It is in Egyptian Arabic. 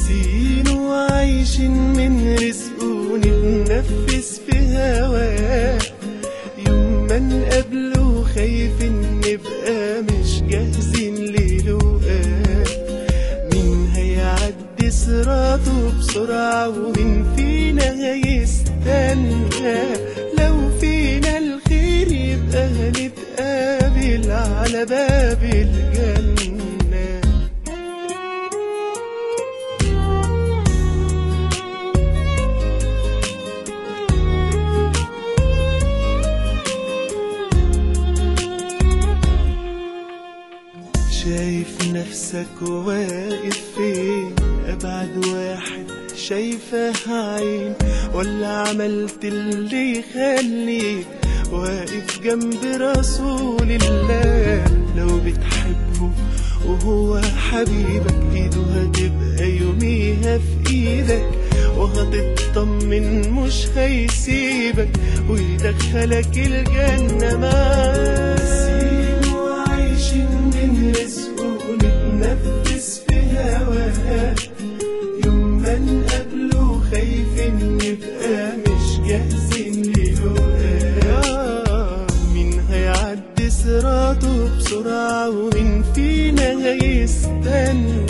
ناسين وعايشين من رزقه ونتنفس في هواه يوم ما نقابله خايفين نبقى مش جاهزين للقاه مين هيعدي صراطه بسرعة ومين فينا هيستنى لو فينا الخير يبقى هنتقابل على باب الجنة شايف نفسك واقف فين أبعد واحد شايفه عين ولا عملت اللي يخليك واقف جنب رسول الله لو بتحبه وهو حبيبك ايده هتبقى يوميها في ايدك وهتطمن مش هيسيبك ويدخلك الجنة معاه وعايشين من رزقه ونتنفس في هواه يوم ما نقابله خايفين نبقى مش جاهزين للقاه مين هيعدي صراطه بسرعة ومين فينا هيستنى